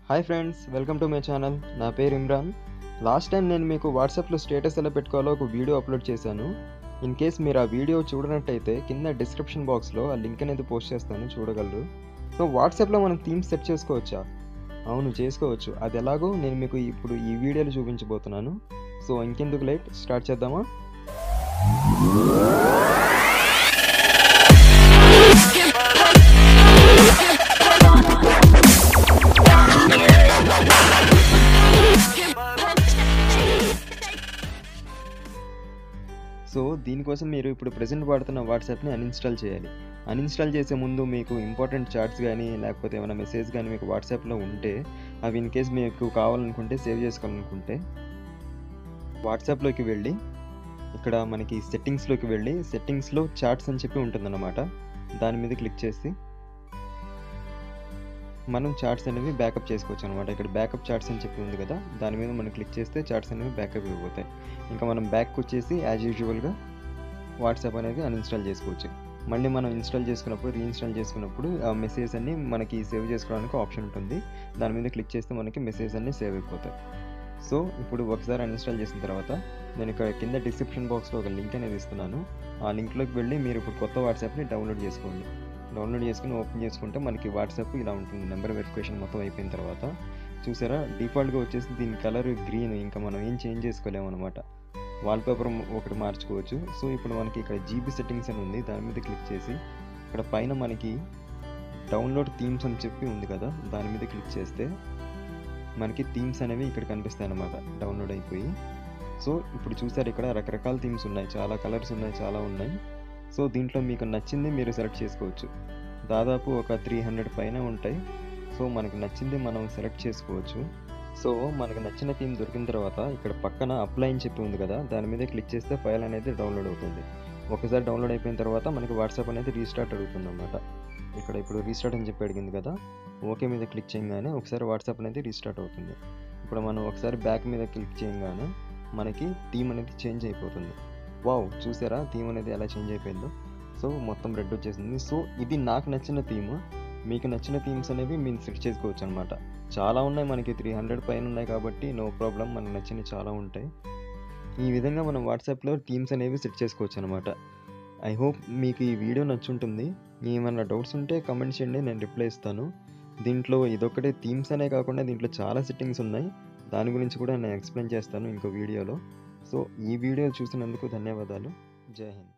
hi friends welcome to my channel నా పేరు Imran last time నేను మీకు వాట్సాప్లో స్టేటస్ ఎలా పెట్టుకోవాలో ఒక వీడియో అప్లోడ్ చేశాను ఇన్ కేస్ మీరు ఆ వీడియో చూడనట్టయితే కింద డిస్క్రిప్షన్ బాక్స్లో ఆ లింక్ అనేది పోస్ట్ చేస్తాను చూడగలరు సో వాట్సాప్లో మనం థీమ్స్ సెట్ చేసుకోవచ్చా అవును చేసుకోవచ్చు అది ఎలాగో నేను మీకు ఇప్పుడు ఈ వీడియోలో చూపించబోతున్నాను సో ఇంకెందుకు లేట్ స్టార్ట్ చేద్దామా సో దీనికోసం మీరు ఇప్పుడు ప్రజెంట్ వాడుతున్న వాట్సాప్ని అన్ఇన్స్టాల్ చేయాలి అన్ఇన్స్టాల్ చేసే ముందు మీకు ఇంపార్టెంట్ చాట్స్ కానీ లేకపోతే ఏమైనా మెసేజ్ కానీ మీకు వాట్సాప్లో ఉంటే అవి ఇన్ కేస్ మీకు కావాలనుకుంటే సేవ్ చేసుకోవాలనుకుంటే వాట్సాప్లోకి వెళ్ళి ఇక్కడ మనకి సెట్టింగ్స్లోకి వెళ్ళి సెట్టింగ్స్లో చాట్స్ అని చెప్పి ఉంటుందన్నమాట దాని మీద క్లిక్ చేసి మనం చాట్స్ అనేవి బ్యాకప్ చేసుకోవచ్చు అనమాట ఇక్కడ బ్యాకప్ చాట్స్ అని చెప్పి ఉంది కదా దాని మీద మనం క్లిక్ చేస్తే చాట్స్ అనేవి బ్యాకప్ ఇవ్వబోతాయి ఇంకా మనం బ్యాక్ వచ్చేసి యాజ్ యూజువల్గా వాట్సాప్ అనేది అన్ఇన్స్టాల్ చేసుకోవచ్చు మళ్ళీ మనం ఇన్స్టాల్ చేసుకున్నప్పుడు రీఇన్స్టాల్ చేసుకున్నప్పుడు ఆ మెసేజ్ అన్ని మనకి సేవ్ చేసుకోవడానికి ఆప్షన్ ఉంటుంది దాని మీద క్లిక్ చేస్తే మనకి మెసేజ్ అన్ని సేవ్ అయిపోతాయి సో ఇప్పుడు ఒకసారి అన్ఇన్స్టాల్ చేసిన తర్వాత నేను ఇక్కడ కింద డిస్క్రిప్షన్ బాక్స్లో ఒక లింక్ అనేది ఇస్తున్నాను ఆ లింక్లోకి వెళ్ళి మీరు ఇప్పుడు కొత్త వాట్సాప్ని డౌన్లోడ్ చేసుకోండి డౌన్లోడ్ చేసుకుని ఓపెన్ చేసుకుంటే మనకి వాట్సాప్ ఇలా ఉంటుంది నెంబర్ వెరిఫికేషన్ మొత్తం అయిపోయిన తర్వాత చూసారా డిఫాల్ట్గా వచ్చేసి దీని కలర్ గ్రీన్ ఇంకా మనం ఏం చేంజ్ చేసుకోలేము అనమాట వాల్పేపర్ ఒకటి మార్చుకోవచ్చు సో ఇప్పుడు మనకి ఇక్కడ జీబీ సెట్టింగ్స్ అని ఉంది దాని మీద క్లిక్ చేసి ఇక్కడ పైన మనకి డౌన్లోడ్ థీమ్స్ అని చెప్పి ఉంది కదా దాని మీద క్లిక్ చేస్తే మనకి థీమ్స్ అనేవి ఇక్కడ కనిపిస్తాయి అన్నమాట డౌన్లోడ్ అయిపోయి సో ఇప్పుడు చూసారు ఇక్కడ రకరకాల థీమ్స్ ఉన్నాయి చాలా కలర్స్ ఉన్నాయి చాలా ఉన్నాయి సో దీంట్లో మీకు నచ్చింది మీరు సెలెక్ట్ చేసుకోవచ్చు దాదాపు ఒక త్రీ హండ్రెడ్ పైన ఉంటాయి సో మనకు నచ్చింది మనం సెలెక్ట్ చేసుకోవచ్చు సో మనకు నచ్చిన థీమ్ దొరికిన తర్వాత ఇక్కడ పక్కన అప్లై అని చెప్పి ఉంది కదా దాని మీద క్లిక్ చేస్తే ఫైల్ అనేది డౌన్లోడ్ అవుతుంది ఒకసారి డౌన్లోడ్ అయిపోయిన తర్వాత మనకి వాట్సాప్ అనేది రీస్టార్ట్ అడుగుతుంది అనమాట ఇక్కడ ఇప్పుడు రీస్టార్ట్ అని చెప్పి అడిగింది కదా ఓకే మీద క్లిక్ చేయగానే ఒకసారి వాట్సాప్ అనేది రీస్టార్ట్ అవుతుంది ఇప్పుడు మనం ఒకసారి బ్యాక్ మీద క్లిక్ చేయగానే మనకి థీమ్ అనేది చేంజ్ అయిపోతుంది వావ్ చూసారా థీమ్ అనేది ఎలా చేంజ్ అయిపోయిందో సో మొత్తం రెడ్ వచ్చేసింది సో ఇది నాకు నచ్చిన థీమ్ మీకు నచ్చిన థీమ్స్ అనేవి మీరు సెట్ చేసుకోవచ్చు అనమాట చాలా ఉన్నాయి మనకి త్రీ హండ్రెడ్ పైన ఉన్నాయి కాబట్టి నో ప్రాబ్లం మనకు నచ్చినవి చాలా ఉంటాయి ఈ విధంగా మనం వాట్సాప్లో థీమ్స్ అనేవి సెట్ చేసుకోవచ్చు అనమాట ఐ హోప్ మీకు ఈ వీడియో నచ్చుంటుంది ఏమైనా డౌట్స్ ఉంటే కమెంట్ చేయండి నేను రిప్లై ఇస్తాను దీంట్లో ఇదొక్కటే థీమ్స్ అనే కాకుండా దీంట్లో చాలా సెట్టింగ్స్ ఉన్నాయి దాని గురించి కూడా నేను ఎక్స్ప్లెయిన్ చేస్తాను ఇంకో వీడియోలో సో ఈ వీడియో చూసినందుకు ధన్యవాదాలు జై హింద్